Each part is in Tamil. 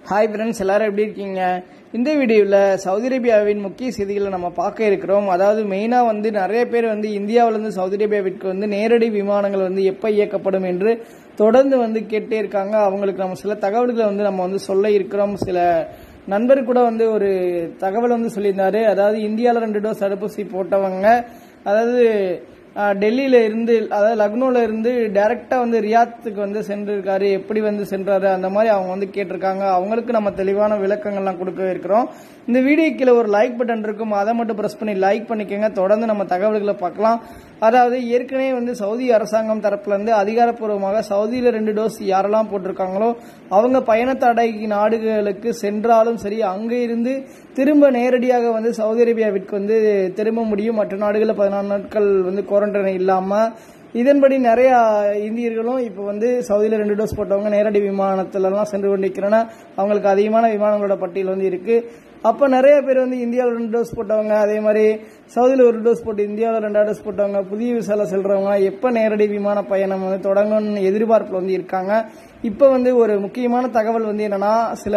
ஹாய் ஃப்ரெண்ட்ஸ் எல்லாரும் எப்படி இருக்கீங்க இந்த வீடியோவில் சவுதி அரேபியாவின் முக்கிய செய்திகளை நம்ம பார்க்க இருக்கிறோம் அதாவது மெயினாக வந்து நிறைய பேர் வந்து இந்தியாவிலேருந்து சவுதி அரேபியாவிற்கு வந்து நேரடி விமானங்கள் வந்து எப்போ இயக்கப்படும் என்று தொடர்ந்து வந்து கேட்டே இருக்காங்க அவங்களுக்கு நம்ம சில தகவல்களை வந்து நம்ம வந்து சொல்ல இருக்கிறோம் சில நண்பர் கூட வந்து ஒரு தகவல் வந்து சொல்லியிருந்தாரு அதாவது இந்தியாவில் ரெண்டு டோஸ் தடுப்பூசி போட்டவங்க அதாவது ஆஹ், டெல்லியில இருந்து அதாவது லக்னோல இருந்து டைரக்டா வந்து ரியாத்துக்கு வந்து சென்றிருக்காரு எப்படி வந்து சென்றாரு அந்த மாதிரி அவங்க வந்து கேட்டிருக்காங்க அவங்களுக்கு நம்ம தெளிவான விளக்கங்கள்லாம் கொடுக்க இருக்கிறோம் இந்த வீடியோ கீழே ஒரு லைக் பட்டன் இருக்கும் அதை மட்டும் பிரஸ் பண்ணி லைக் பண்ணிக்கோங்க தொடர்ந்து நம்ம தகவல்களை பார்க்கலாம் அதாவது ஏற்கனவே வந்து சவுதி அரசாங்கம் தரப்புல இருந்து அதிகாரப்பூர்வமாக சவுதியில ரெண்டு டோஸ் யாரெல்லாம் போட்டிருக்காங்களோ அவங்க பயண தடை நாடுகளுக்கு சென்றாலும் சரி அங்க இருந்து திரும்ப நேரடியாக வந்து சவுதி அரேபியாவிற்கு வந்து திரும்ப முடியும் மற்ற நாடுகளில் பதினாறு நாட்கள் வந்து குவாரண்டைன் இல்லாம இதன்படி நிறைய இந்தியர்களும் இப்போ வந்து சவுதியில் ரெண்டு டோஸ் போட்டவங்க நேரடி விமானத்திலலாம் சென்று கொண்டிருக்கிறேன்னா அவங்களுக்கு அதிகமான விமானங்களோட பட்டியல் வந்து இருக்கு அப்போ நிறைய பேர் வந்து இந்தியாவில் ரெண்டு டோஸ் போட்டவங்க அதே மாதிரி சவுதியில் ஒரு டோஸ் போட்டு இந்தியாவில் ரெண்டாவது டோஸ் போட்டவங்க புதிய விசால செல்றவங்க எப்போ நேரடி விமான பயணம் வந்து தொடங்கணும்னு எதிர்பார்ப்பில் வந்து இருக்காங்க இப்போ வந்து ஒரு முக்கியமான தகவல் வந்து என்னன்னா சில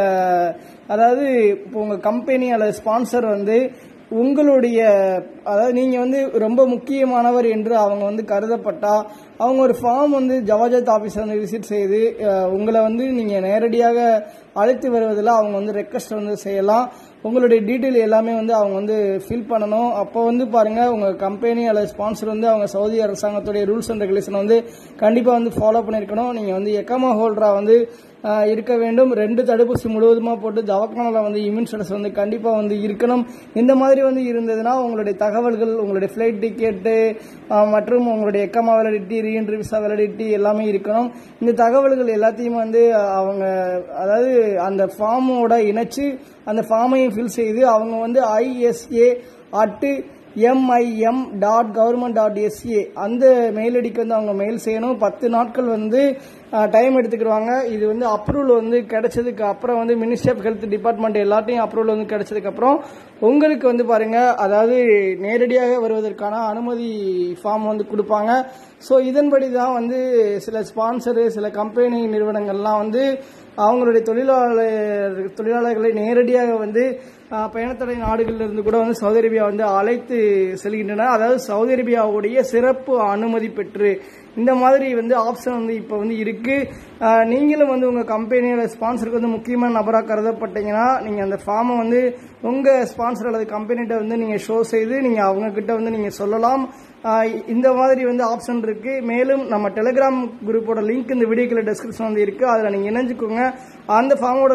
அதாவது இப்போ உங்க கம்பெனி அல்லது ஸ்பான்சர் வந்து உங்களுடைய அதாவது நீங்க வந்து ரொம்ப முக்கியமானவர் என்று அவங்க வந்து கருதப்பட்டா அவங்க ஒரு ஃபார்ம் வந்து ஜவாஜத் ஆபீஸ் வந்து விசிட் செய்து அஹ், உங்களை வந்து நீங்க நேரடியாக அழைத்து வருவதில் அவங்க வந்து ரெக்வஸ்ட் வந்து செய்யலாம் உங்களுடைய டீட்டெயில் எல்லாமே வந்து அவங்க வந்து ஃபில் பண்ணணும் அப்போ வந்து பாருங்க உங்க கம்பெனி அல்லது ஸ்பான்சர் வந்து அவங்க சவுதி அரசாங்கத்துடைய ரூல்ஸ் அண்ட் ரெகுலேஷன் வந்து கண்டிப்பா வந்து ஃபாலோ பண்ணிருக்கணும் நீங்க வந்து எக்கமா ஹோல்டரா வந்து ஆஹ், இருக்க வேண்டும் ரெண்டு தடுப்பூசி முழுவதுமா போட்டு தவக்கானில் வந்து இம்யூன் ஸ்டேட்டஸ் வந்து கண்டிப்பா வந்து இருக்கணும் இந்த மாதிரி வந்து இருந்ததுன்னா உங்களுடைய தகவல்கள் உங்களுடைய ஃபிளைட் டிக்கெட்டு மற்றும் உங்களுடைய எக்கமா வேலிடிட்டி ரீஎன்ட்ரி விசா வேலிடிட்டி எல்லாமே இருக்கணும் இந்த தகவல்கள் எல்லாத்தையும் வந்து அவங்க அதாவது அந்த ஃபார்மோட இணைச்சு அந்த ஃபார்மையும் ஃபில் செய்து அவங்க வந்து ISA at MIM dot government dot SA அந்த மெயில் ஐடிக்கு வந்து அவங்க மெயில் செய்யணும் பத்து நாட்கள் வந்து டைம் எடுத்துக்கிடுவாங்க இது வந்து அப்ரூவல் வந்து கிடைச்சதுக்கு அப்புறம் வந்து மினிஸ்ட்ரி ஆஃப் ஹெல்த் டிபார்ட்மெண்ட் எல்லாத்தையும் அப்ரூவல் வந்து கிடைச்சதுக்கு அப்புறம் உங்களுக்கு வந்து பாருங்க அதாவது நேரடியாக வருவதற்கான அனுமதி ஃபார்ம் வந்து கொடுப்பாங்க ஸோ இதன்படி தான் வந்து சில ஸ்பான்சரு சில கம்பெனி நிறுவனங்கள்லாம் வந்து அவங்களுடைய தொழிலாளர் தொழிலாளர்களை நேரடியாக வந்து ஆஹ், பயணத்தடை நாடுகளில் இருந்து கூட வந்து சவுதி அரேபியா வந்து அழைத்து செல்கின்றன அதாவது சவுதி அரேபியாவுடைய சிறப்பு அனுமதி பெற்று இந்த மாதிரி வந்து ஆப்ஷன் வந்து இப்போ வந்து இருக்கு ஆஹ், நீங்களும் வந்து உங்க கம்பெனியோட ஸ்பான்சருக்கு வந்து முக்கியமான நபராக கருதப்பட்டீங்கன்னா நீங்க அந்த ஃபார்மை வந்து உங்க ஸ்பான்சர் அல்லது கம்பெனிகிட்ட வந்து நீங்க ஷோ செய்து நீங்க அவங்க கிட்ட வந்து நீங்க சொல்லலாம் ஆஹ், இந்த மாதிரி வந்து ஆப்ஷன் இருக்கு மேலும் நம்ம டெலிகிராம் குரூப்போட லிங்க் இந்த வீடியோக்குள்ள டிஸ்கிரிப்ஷன் வந்து இருக்கு அதில் நீங்க இணைஞ்சுக்கோங்க அந்த ஃபார்மோட